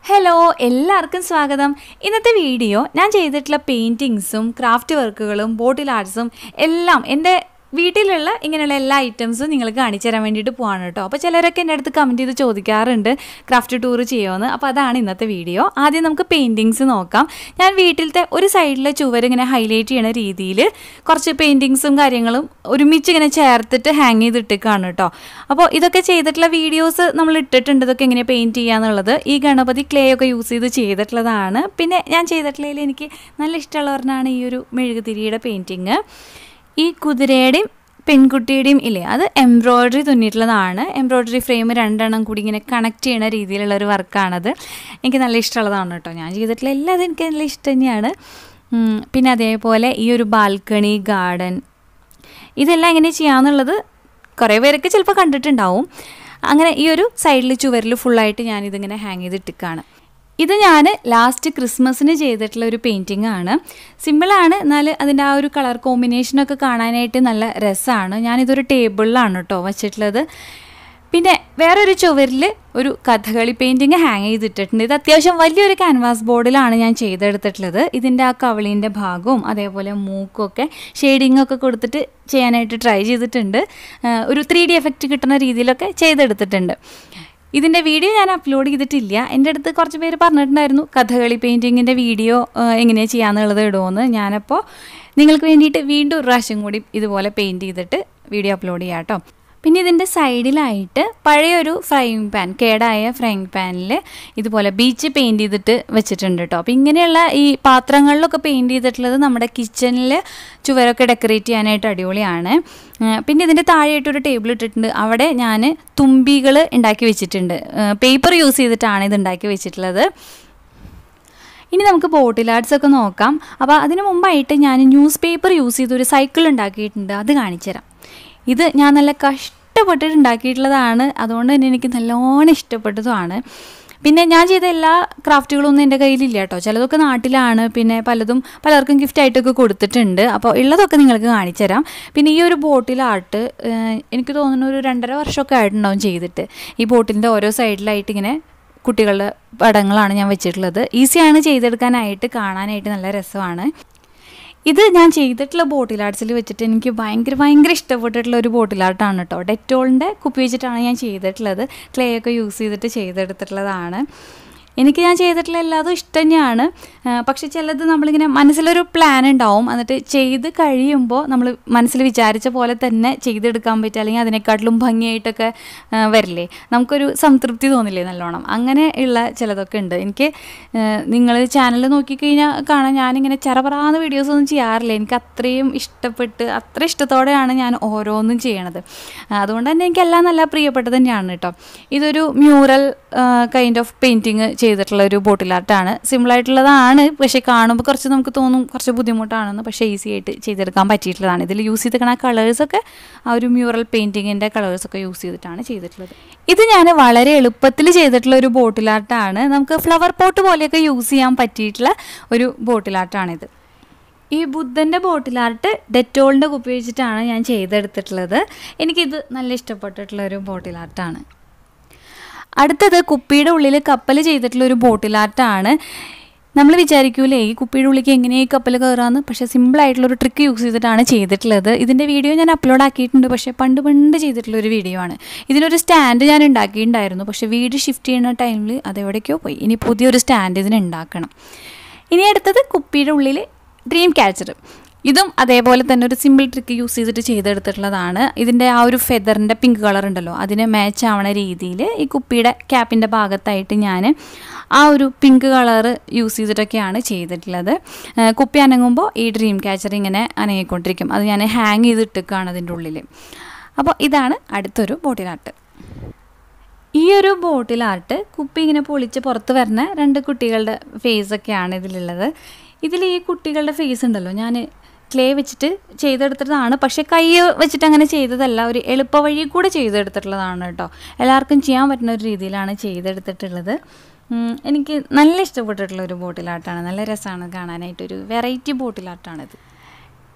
hello എല്ലാവർക്കും സ്വാഗതം ഇന്നത്തെ വീഡിയോ ഞാൻ ചെയ്തിട്ടുള്ള പെയിൻറ്റിങ്സും ക്രാഫ്റ്റ് വർക്കുകളും ബോട്ടിൽ ആർട്സും എല്ലാം എൻ്റെ വീട്ടിലുള്ള ഇങ്ങനെയുള്ള എല്ലാ ഐറ്റംസും നിങ്ങൾക്ക് കാണിച്ചു തരാൻ വേണ്ടിയിട്ട് പോവാണ് കേട്ടോ അപ്പോൾ ചിലരൊക്കെ എൻ്റെ അടുത്ത് കമൻറ്റ് ചെയ്ത് ചോദിക്കാറുണ്ട് ക്രാഫ്റ്റ് ടൂർ ചെയ്യുമെന്ന് അപ്പോൾ അതാണ് ഇന്നത്തെ വീഡിയോ ആദ്യം നമുക്ക് പെയിൻറ്റിങ്സ് നോക്കാം ഞാൻ വീട്ടിലത്തെ ഒരു സൈഡിലെ ചുവർ ഇങ്ങനെ ഹൈലൈറ്റ് ചെയ്യണ രീതിയിൽ കുറച്ച് പെയിൻറ്റിങ്സും കാര്യങ്ങളും ഒരുമിച്ച് ഇങ്ങനെ ചേർത്തിട്ട് ഹാങ് ചെയ്തിട്ടേക്കാണ് കേട്ടോ അപ്പോൾ ഇതൊക്കെ ചെയ്തിട്ടുള്ള വീഡിയോസ് നമ്മൾ ഇട്ടിട്ടുണ്ട് ഇതൊക്കെ എങ്ങനെ പെയിൻറ്റ് ചെയ്യാന്നുള്ളത് ഈ ഗണപതി ക്ലേ ഒക്കെ യൂസ് ചെയ്ത് ചെയ്തിട്ടുള്ളതാണ് പിന്നെ ഞാൻ ചെയ്തിട്ടുള്ളതിൽ എനിക്ക് നല്ല ഇഷ്ടമുള്ളവരനാണ് ഈ ഒരു മെഴുകുതിരിയുടെ പെയിൻറ്റിങ് ഈ കുതിരയുടെയും പെൺകുട്ടിയുടെയും ഇല്ലേ അത് എംബ്രോയ്ഡറി തുന്നിയിട്ടുള്ളതാണ് എംബ്രോയ്ഡറി ഫ്രെയിം രണ്ടെണ്ണം കൂടി ഇങ്ങനെ കണക്ട് ചെയ്യുന്ന രീതിയിലുള്ള ഒരു വർക്കാണത് എനിക്ക് നല്ല ഇഷ്ടമുള്ളതാണ് കേട്ടോ ഞാൻ ചെയ്തിട്ടുള്ള എല്ലാം എനിക്ക് നല്ല ഇഷ്ടം തന്നെയാണ് ഉം, പിന്നെ അതേപോലെ ഈ ഒരു ബാൽക്കണി ഗാർഡൻ ഇതെല്ലാം എങ്ങനെ ചെയ്യാന്നുള്ളത് കുറേ പേരൊക്കെ ചിലപ്പോൾ കണ്ടിട്ടുണ്ടാവും അങ്ങനെ ഈ ഒരു സൈഡിൽ ചുവരിൽ ഫുള്ളായിട്ട് ഞാനിതിങ്ങനെ ഹാങ് ചെയ്തിട്ടിക്കാണ് ഇത് ഞാൻ ലാസ്റ്റ് ക്രിസ്മസിന് ചെയ്തിട്ടുള്ള ഒരു പെയിൻറ്റിംഗ് ആണ് സിമ്പിളാണ് എന്നാൽ അതിൻ്റെ ആ ഒരു കളർ കോമ്പിനേഷനൊക്കെ കാണാനായിട്ട് നല്ല രസമാണ് ഞാനിതൊരു ടേബിളിലാണ് കേട്ടോ വച്ചിട്ടുള്ളത് പിന്നെ വേറൊരു ചുവരിൽ ഒരു കഥകളി പെയിൻറ്റിങ് ഹാങ് ചെയ്തിട്ടിട്ടുണ്ട് ഇത് അത്യാവശ്യം വലിയൊരു ക്യാൻവാസ് ബോർഡിലാണ് ഞാൻ ചെയ്തെടുത്തിട്ടുള്ളത് ഇതിൻ്റെ ആ കവളിൻ്റെ ഭാഗവും അതേപോലെ മൂക്കൊക്കെ ഷെയ്ഡിങ് ഒക്കെ കൊടുത്തിട്ട് ചെയ്യാനായിട്ട് ട്രൈ ചെയ്തിട്ടുണ്ട് ആ, ഒരു ത്രീ ഡി എഫക്റ്റ് കിട്ടുന്ന രീതിയിലൊക്കെ ചെയ്തെടുത്തിട്ടുണ്ട് ഇതിൻ്റെ വീഡിയോ ഞാൻ അപ്ലോഡ് ചെയ്തിട്ടില്ല എൻ്റെ അടുത്ത് കുറച്ച് പേര് പറഞ്ഞിട്ടുണ്ടായിരുന്നു കഥകളി പെയിൻറ്റിങ്ങിൻ്റെ വീഡിയോ എങ്ങനെയാണ് ചെയ്യാന്നുള്ളത് ഇടുമെന്ന് ഞാനപ്പോൾ നിങ്ങൾക്ക് വേണ്ടിയിട്ട് വീണ്ടും ഒരു പ്രാവശ്യം കൂടി ഇതുപോലെ പെയിൻറ്റ് ചെയ്തിട്ട് വീഡിയോ അപ്ലോഡ് ചെയ്യാം കേട്ടോ പിന്നെ ഇതിൻ്റെ സൈഡിലായിട്ട് പഴയൊരു ഫ്രൈങ് പാൻ കേടായ ഫ്രൈങ് പാനിൽ ഇതുപോലെ ബീച്ച് പെയിൻറ് ചെയ്തിട്ട് വെച്ചിട്ടുണ്ട് കേട്ടോ അപ്പോൾ ഇങ്ങനെയുള്ള ഈ പാത്രങ്ങളിലൊക്കെ പെയിൻറ് ചെയ്തിട്ടുള്ളത് നമ്മുടെ കിച്ചണിൽ ചുവരൊക്കെ ഡെക്കറേറ്റ് ചെയ്യാനായിട്ട് അടിപൊളിയാണ് ആ, പിന്നെ ഇതിൻ്റെ താഴെയായിട്ട് ഒരു ടേബിൾ ഇട്ടിട്ടുണ്ട് അവിടെ ഞാൻ തുമ്പികൾ ഉണ്ടാക്കി വെച്ചിട്ടുണ്ട് പേപ്പർ യൂസ് ചെയ്തിട്ടാണ് ഇത് ഉണ്ടാക്കി വെച്ചിട്ടുള്ളത് ഇനി നമുക്ക് ബോട്ടിൽ ആർട്സ് ഒക്കെ നോക്കാം അപ്പോൾ അതിന് മുമ്പായിട്ട് ഞാൻ ന്യൂസ് പേപ്പർ യൂസ് ചെയ്ത് ഒരു സൈക്കിൾ ഉണ്ടാക്കിയിട്ടുണ്ട് അത് കാണിച്ചു തരാം ഇത് ഞാൻ നല്ല കഷ്ടപ്പെട്ടിട്ട് ഉണ്ടാക്കിയിട്ടുള്ളതാണ് അതുകൊണ്ട് തന്നെ എനിക്ക് നല്ലോണം ഇഷ്ടപ്പെട്ടതുമാണ് പിന്നെ ഞാൻ ചെയ്ത എല്ലാ ക്രാഫ്റ്റുകളൊന്നും എൻ്റെ കയ്യിലില്ല കേട്ടോ ചിലതൊക്കെ നാട്ടിലാണ് പിന്നെ പലതും പലർക്കും ഗിഫ്റ്റ് ആയിട്ടൊക്കെ കൊടുത്തിട്ടുണ്ട് അപ്പോൾ ഉള്ളതൊക്കെ നിങ്ങൾക്ക് കാണിച്ചു തരാം പിന്നെ ഈ ഒരു ബോട്ടിൽ ആർട്ട് എനിക്ക് തോന്നുന്നു ഒരു രണ്ടര വർഷമൊക്കെ ആയിട്ടുണ്ടാവും ചെയ്തിട്ട് ഈ ബോട്ടിലിൻ്റെ ഓരോ സൈഡിലായിട്ട് ഇങ്ങനെ കുട്ടികളുടെ പടങ്ങളാണ് ഞാൻ വെച്ചിട്ടുള്ളത് ഈസിയാണ് ചെയ്തെടുക്കാനായിട്ട് കാണാനായിട്ട് നല്ല രസമാണ് ഇത് ഞാൻ ചെയ്തിട്ടുള്ള ബോട്ടിൽ ആർട്സിൽ വെച്ചിട്ട് എനിക്ക് ഭയങ്കര ഭയങ്കര ഇഷ്ടപ്പെട്ടിട്ടുള്ള ഒരു ബോട്ടിൽ ആർട്ടാണ് കേട്ടോ ഡെറ്റോളിൻ്റെ കുപ്പി വെച്ചിട്ടാണ് ഞാൻ ചെയ്തിട്ടുള്ളത് ക്ലേ ഒക്കെ യൂസ് ചെയ്തിട്ട് ചെയ്തെടുത്തിട്ടുള്ളതാണ് എനിക്ക് ഞാൻ ചെയ്തിട്ടുള്ള എല്ലാതും ഇഷ്ടം തന്നെയാണ് ആ, പക്ഷെ ചിലത് നമ്മളിങ്ങനെ മനസ്സിലൊരു പ്ലാൻ ഉണ്ടാവും എന്നിട്ട് ചെയ്ത് കഴിയുമ്പോൾ നമ്മൾ മനസ്സിൽ വിചാരിച്ച പോലെ തന്നെ ചെയ്തെടുക്കാൻ പറ്റുക അല്ലെങ്കിൽ അതിനെക്കാട്ടിലും ഭംഗിയായിട്ടൊക്കെ ആ, വരില്ലേ നമുക്കൊരു സംതൃപ്തി തോന്നില്ലേ നല്ലോണം അങ്ങനെ ഉള്ള ചിലതൊക്കെ ഉണ്ട് എനിക്ക് നിങ്ങൾ ചാനൽ നോക്കിക്കഴിഞ്ഞാൽ കാണാൻ ഞാനിങ്ങനെ ചെറപറാന്ന് വീഡിയോസ് ഒന്നും ചെയ്യാറില്ല എനിക്ക് അത്രയും ഇഷ്ടപ്പെട്ട് അത്ര ഇഷ്ടത്തോടെയാണ് ഞാൻ ഓരോന്നും ചെയ്യണത് ആ, അതുകൊണ്ട് തന്നെ എനിക്കെല്ലാം നല്ല പ്രിയപ്പെട്ടത് തന്നെയാണ് കേട്ടോ ഇതൊരു മ്യൂറൽ കൈൻഡ് ഓഫ് പെയിൻറ്റിങ് ചെയ്തിട്ടുള്ള ഒരു ബോട്ടിൽ ആർട്ടാണ് സിമ്പിളായിട്ടുള്ളതാണ് പക്ഷേ കാണുമ്പോൾ കുറച്ച് നമുക്ക് തോന്നും കുറച്ച് ബുദ്ധിമുട്ടാണെന്ന് പക്ഷേ ഈസി ആയിട്ട് ചെയ്തെടുക്കാൻ പറ്റിയിട്ടുള്ളതാണ് ഇതിൽ യൂസ് ചെയ്തിരിക്കുന്ന കളേഴ്സൊക്കെ ആ ഒരു മ്യൂറൽ പെയിൻറ്റിങ്ങിൻ്റെ കളേഴ്സൊക്കെ യൂസ് ചെയ്തിട്ടാണ് ചെയ്തിട്ടുള്ളത് ഇത് ഞാൻ വളരെ എളുപ്പത്തിൽ ചെയ്തിട്ടുള്ള ഒരു ബോട്ടിൽ ആർട്ടാണ് നമുക്ക് ഫ്ലവർ പോട്ട് പോലെയൊക്കെ യൂസ് ചെയ്യാൻ പറ്റിയിട്ടുള്ള ഒരു ബോട്ടിൽ ആർട്ടാണിത് ഈ ബുദ്ധൻ്റെ ബോട്ടിൽ ആർട്ട് ഡെറ്റോളിൻ്റെ കുപ്പി വെച്ചിട്ടാണ് ഞാൻ ചെയ്തെടുത്തിട്ടുള്ളത് എനിക്കിത് നല്ല ഇഷ്ടപ്പെട്ടിട്ടുള്ള ഒരു ബോട്ടിൽ ആർട്ടാണ് അടുത്തത് കുപ്പിയുടെ ഉള്ളിൽ കപ്പൽ ചെയ്തിട്ടുള്ള ഒരു ബോട്ടിൽ ആർട്ടാണ് നമ്മൾ വിചാരിക്കൂലേ ഈ കുപ്പിയുടെ ഉള്ളിലേക്ക് എങ്ങനെ ഈ കപ്പൽ കയറാമെന്ന് പക്ഷേ സിമ്പിളായിട്ടുള്ള ഒരു ട്രിക്ക് യൂസ് ചെയ്തിട്ടാണ് ചെയ്തിട്ടുള്ളത് ഇതിൻ്റെ വീഡിയോ ഞാൻ അപ്ലോഡ് ആക്കിയിട്ടുണ്ട് പക്ഷേ പണ്ട് പണ്ട് ചെയ്തിട്ടുള്ള ഒരു വീഡിയോ ആണ് ഇതിനൊരു സ്റ്റാൻഡ് ഞാൻ ഉണ്ടാക്കിയിട്ടുണ്ടായിരുന്നു പക്ഷേ വീട് ഷിഫ്റ്റ് ചെയ്യുന്ന ടൈമിൽ അത് എവിടേക്കോ പോയി ഇനി പുതിയൊരു സ്റ്റാൻഡ് ഇതിന് ഉണ്ടാക്കണം ഇനി അടുത്തത് കുപ്പിയുടെ ഉള്ളിൽ ഡ്രീം ക്യാച്ചർ ഇതും അതേപോലെ തന്നെ ഒരു സിമ്പിൾ ട്രിക്ക് യൂസ് ചെയ്തിട്ട് ചെയ്തെടുത്തിട്ടുള്ളതാണ് ഇതിൻ്റെ ആ ഒരു ഫെദറിൻ്റെ പിങ്ക് കളർ ഉണ്ടല്ലോ അതിന് മാച്ച് ആവണ രീതിയിൽ ഈ കുപ്പിയുടെ ക്യാപ്പിൻ്റെ ഭാഗത്തായിട്ട് ഞാൻ ആ ഒരു പിങ്ക് കളർ യൂസ് ചെയ്തിട്ടൊക്കെയാണ് ചെയ്തിട്ടുള്ളത് ആ, കുപ്പി അനങ്ങുമ്പോൾ ഈ ഡ്രീം ക്യാച്ചർ ഇങ്ങനെ അനങ്ങിക്കൊണ്ടിരിക്കും അത് ഞാൻ ഹാങ് ചെയ്തിട്ടേക്കാണ് അതിൻ്റെ ഉള്ളിൽ അപ്പോൾ ഇതാണ് അടുത്തൊരു ബോട്ടിൽ ആർട്ട് ഈ ഒരു ബോട്ടിൽ ആർട്ട് കുപ്പി ഇങ്ങനെ പൊളിച്ച് പുറത്ത് വരുന്ന രണ്ട് കുട്ടികളുടെ ഫേസ് ഒക്കെയാണ് ഇതിലുള്ളത് ഇതിൽ ഈ കുട്ടികളുടെ ഫേസ് ഉണ്ടല്ലോ ഞാൻ ക്ലേ വെച്ചിട്ട് ചെയ്തെടുത്തതാണ് പക്ഷേ കൈ വെച്ചിട്ട് അങ്ങനെ ചെയ്തതല്ല ഒരു എളുപ്പ വഴി കൂടെ ചെയ്തെടുത്തിട്ടുള്ളതാണ് കേട്ടോ എല്ലാവർക്കും ചെയ്യാൻ പറ്റുന്ന ഒരു രീതിയിലാണ് ചെയ്തെടുത്തിട്ടുള്ളത് ഉം, എനിക്ക് നല്ല ഇഷ്ടപ്പെട്ടിട്ടുള്ള ഒരു ബോട്ടിൽ ആർട്ടാണ് നല്ല രസമാണ് കാണാനായിട്ടൊരു വെറൈറ്റി ബോട്ടിൽ ആർട്ടാണിത്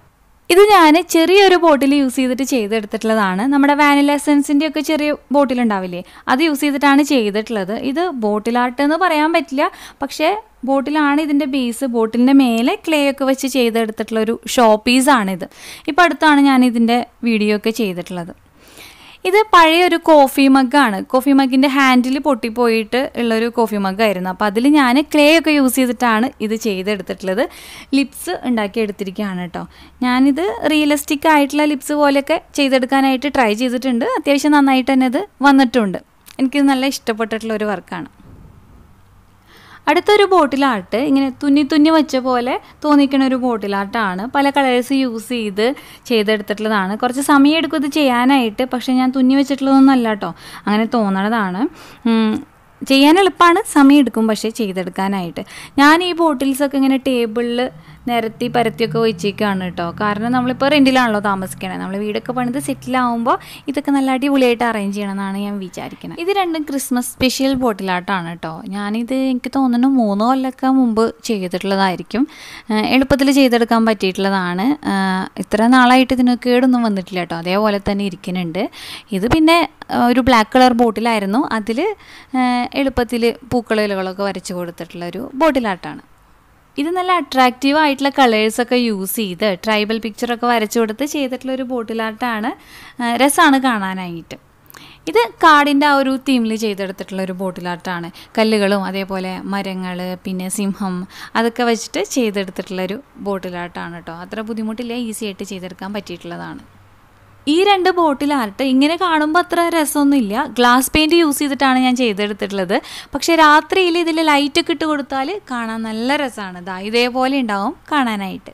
ഇത് ഞാൻ ചെറിയൊരു ബോട്ടിൽ യൂസ് ചെയ്തിട്ട് ചെയ്തെടുത്തിട്ടുള്ളതാണ് നമ്മുടെ വാനില എസൻസിൻ്റെ ഒക്കെ ചെറിയ ബോട്ടിൽ ഉണ്ടാവില്ലേ അത് യൂസ് ചെയ്തിട്ടാണ് ചെയ്തിട്ടുള്ളത് ഇത് ബോട്ടിൽ ആർട്ട് എന്ന് പറയാൻ പറ്റില്ല പക്ഷേ ബോട്ടിലാണ് ഇതിൻ്റെ ബേസ് ബോട്ടിലിൻ്റെ മേലെ ക്ലേ ഒക്കെ വെച്ച് ചെയ്തെടുത്തിട്ടുള്ള ഒരു ഷോ പീസാണിത് ഇപ്പോൾ അടുത്താണ് ഞാൻ ഇതിൻ്റെ വീഡിയോ ഒക്കെ ചെയ്തിട്ടുള്ളത് ഇത് പഴയ ഒരു കോഫി മഗ്ഗാണ് കോഫി മഗ്ഗിൻ്റെ ഹാൻഡിൽ പൊട്ടിപ്പോയിട്ട് ഉള്ളൊരു കോഫി മഗ്ഗായിരുന്നു അപ്പോൾ അതിൽ ഞാൻ ക്ലേ ഒക്കെ യൂസ് ചെയ്തിട്ടാണ് ഇത് ചെയ്തെടുത്തിട്ടുള്ളത് ലിപ്സ് ഉണ്ടാക്കി എടുത്തിരിക്കുകയാണ് കേട്ടോ ഞാനിത് റിയലിസ്റ്റിക് ആയിട്ടുള്ള ലിപ്സ് പോലെയൊക്കെ ചെയ്തെടുക്കാനായിട്ട് ട്രൈ ചെയ്തിട്ടുണ്ട് അത്യാവശ്യം നന്നായിട്ട് തന്നെ ഇത് വന്നിട്ടുണ്ട് എനിക്ക് നല്ല ഇഷ്ടപ്പെട്ടിട്ടുള്ള ഒരു വർക്കാണ് അടുത്തൊരു ബോട്ടിൽ ആർട്ട് ഇങ്ങനെ തുന്നി തുന്നി വെച്ച പോലെ തോന്നിക്കുന്ന ഒരു ബോട്ടിൽ ആർട്ടാണ് പല കളേഴ്സ് യൂസ് ചെയ്ത് ചെയ്തെടുത്തിട്ടുള്ളതാണ് കുറച്ച് സമയം എടുക്കും ഇത് ചെയ്യാനായിട്ട് പക്ഷേ ഞാൻ തുന്നി വെച്ചിട്ടുള്ളതൊന്നും അല്ല കേട്ടോ അങ്ങനെ തോന്നണതാണ് ഉം, ചെയ്യാൻ എളുപ്പമാണ് സമയം എടുക്കും പക്ഷേ ചെയ്തെടുക്കാനായിട്ട് ഞാൻ ഈ ബോട്ടിൽസൊക്കെ ഇങ്ങനെ ടേബിളിൽ നിരത്തി പരത്തിയൊക്കെ വെച്ചേക്കാണ് കേട്ടോ കാരണം നമ്മളിപ്പോൾ റെൻറ്റിലാണല്ലോ താമസിക്കണത് നമ്മൾ വീടൊക്കെ പണിത് സെറ്റിലാവുമ്പോൾ ഇതൊക്കെ നല്ല അടിപൊളിയായിട്ട് അറേഞ്ച് ചെയ്യണമെന്നാണ് ഞാൻ വിചാരിക്കുന്നത് ഇത് രണ്ടും ക്രിസ്മസ് സ്പെഷ്യൽ ബോട്ടിലാട്ടാണ് കേട്ടോ ഞാനിത് എനിക്ക് തോന്നുന്നു മൂന്ന് കൊല്ലമൊക്കെ മുമ്പ് ചെയ്തിട്ടുള്ളതായിരിക്കും എളുപ്പത്തിൽ ചെയ്തെടുക്കാൻ പറ്റിയിട്ടുള്ളതാണ് ആ, ഇത്ര നാളായിട്ട് ഇതിന് കേടൊന്നും വന്നിട്ടില്ല കേട്ടോ അതേപോലെ തന്നെ ഇരിക്കുന്നുണ്ട് ഇത് പിന്നെ ആ, ഒരു ബ്ലാക്ക് കളർ ബോട്ടിലായിരുന്നു അതിൽ എളുപ്പത്തിൽ പൂക്കളിലകളൊക്കെ വരച്ച് കൊടുത്തിട്ടുള്ള ഒരു ബോട്ടിലാട്ടാണ് ഇത് നല്ല അട്രാക്റ്റീവ് ആയിട്ടുള്ള കളേഴ്സൊക്കെ യൂസ് ചെയ്ത് ട്രൈബൽ പിക്ചറൊക്കെ വരച്ചു കൊടുത്ത് ചെയ്തിട്ടുള്ള ഒരു ബോട്ടിലാട്ടാണ് രസമാണ് കാണാനായിട്ട് ഇത് കാടിൻ്റെ ആ ഒരു തീമിൽ ചെയ്തെടുത്തിട്ടുള്ള ഒരു ബോട്ടിലാട്ടാണ് കല്ലുകളും അതേപോലെ മരങ്ങൾ പിന്നെ സിംഹം അതൊക്കെ വെച്ചിട്ട് ചെയ്തെടുത്തിട്ടുള്ള ഒരു ബോട്ടിലാട്ടാണ് കേട്ടോ അത്ര ബുദ്ധിമുട്ടില്ല ഈസി ആയിട്ട് ചെയ്തെടുക്കാൻ പറ്റിയിട്ടുള്ളതാണ് ഈ രണ്ട് ബോട്ടിൽ ആർട്ട് ഇങ്ങനെ കാണുമ്പോൾ അത്ര രസമൊന്നുമില്ല ഗ്ലാസ് പെയിൻറ് യൂസ് ചെയ്തിട്ടാണ് ഞാൻ ചെയ്തെടുത്തിട്ടുള്ളത് പക്ഷേ രാത്രിയിൽ ഇതിൽ ലൈറ്റൊക്കെ ഇട്ട് കൊടുത്താൽ കാണാൻ നല്ല രസമാണ് ഇതാ ഇതേപോലെ ഉണ്ടാവും കാണാനായിട്ട്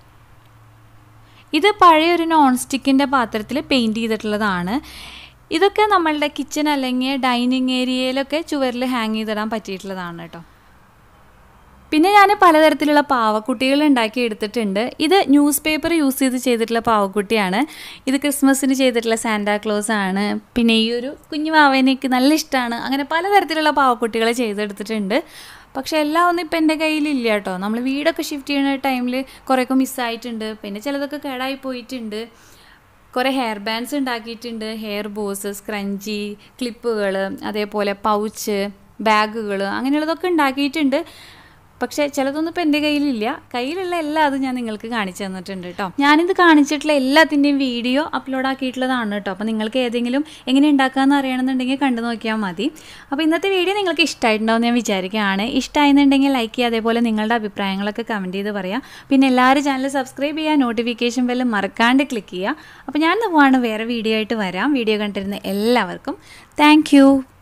ഇത് പഴയ ഒരു നോൺ സ്റ്റിക്കിൻ്റെ പാത്രത്തിൽ പെയിൻറ് ചെയ്തിട്ടുള്ളതാണ് ഇതൊക്കെ നമ്മളുടെ കിച്ചൺ അല്ലെങ്കിൽ ഡൈനിങ് ഏരിയയിലൊക്കെ ചുവരിൽ ഹാങ് ചെയ്തിടാൻ പറ്റിയിട്ടുള്ളതാണ് കേട്ടോ പിന്നെ ഞാൻ പലതരത്തിലുള്ള പാവക്കുട്ടികൾ ഉണ്ടാക്കി എടുത്തിട്ടുണ്ട് ഇത് ന്യൂസ് പേപ്പർ യൂസ് ചെയ്ത് ചെയ്തിട്ടുള്ള പാവക്കുട്ടിയാണ് ഇത് ക്രിസ്മസിന് ചെയ്തിട്ടുള്ള സാന്റാക്ലോസ് ആണ് പിന്നെ ഈ ഒരു കുഞ്ഞു പാവേനയ്ക്ക് നല്ല ഇഷ്ടമാണ് അങ്ങനെ പലതരത്തിലുള്ള പാവക്കുട്ടികൾ ചെയ്തെടുത്തിട്ടുണ്ട് പക്ഷെ എല്ലാം ഒന്നും ഇപ്പം എൻ്റെ കയ്യിലില്ല കേട്ടോ നമ്മൾ വീടൊക്കെ ഷിഫ്റ്റ് ചെയ്യുന്ന ടൈമിൽ കുറേയൊക്കെ മിസ്സായിട്ടുണ്ട് പിന്നെ ചിലതൊക്കെ കേടായി പോയിട്ടുണ്ട് കുറേ ഹെയർ ബാൻഡ്സ് ഉണ്ടാക്കിയിട്ടുണ്ട് ഹെയർ ബോസ് സ്ക്രഞ്ചി ക്ലിപ്പുകൾ അതേപോലെ പൗച്ച് ബാഗുകൾ അങ്ങനെയുള്ളതൊക്കെ ഉണ്ടാക്കിയിട്ടുണ്ട് പക്ഷേ ചിലതൊന്നും ഇപ്പം എൻ്റെ കയ്യിലില്ല കയ്യിലുള്ള എല്ലാ അതും ഞാൻ നിങ്ങൾക്ക് കാണിച്ചു തന്നിട്ടുണ്ട് കേട്ടോ ഞാനിത് കാണിച്ചിട്ടുള്ള എല്ലാത്തിൻ്റെയും വീഡിയോ അപ്ലോഡ് ആക്കിയിട്ടുള്ളതാണ് കേട്ടോ അപ്പോൾ നിങ്ങൾക്ക് ഏതെങ്കിലും എങ്ങനെ ഉണ്ടാക്കാമെന്ന് അറിയണമെന്നുണ്ടെങ്കിൽ കണ്ടു നോക്കിയാൽ മതി അപ്പോൾ ഇന്നത്തെ വീഡിയോ നിങ്ങൾക്ക് ഇഷ്ടമായിട്ടുണ്ടാവും ഞാൻ വിചാരിക്കുകയാണ് ഇഷ്ടമായിരുന്നുണ്ടെങ്കിൽ ലൈക്ക് ചെയ്യുക അതേപോലെ നിങ്ങളുടെ അഭിപ്രായങ്ങളൊക്കെ കമൻറ്റ് ചെയ്ത് പറയാം പിന്നെ എല്ലാവരും ചാനൽ സബ്സ്ക്രൈബ് ചെയ്യുക നോട്ടിഫിക്കേഷൻ ബെല്ല് മറക്കാണ്ട് ക്ലിക്ക് ചെയ്യുക അപ്പോൾ ഞാൻ പോവാണ് വേറെ വീഡിയോ ആയിട്ട് വരാം വീഡിയോ കണ്ടിരുന്ന എല്ലാവർക്കും താങ്ക്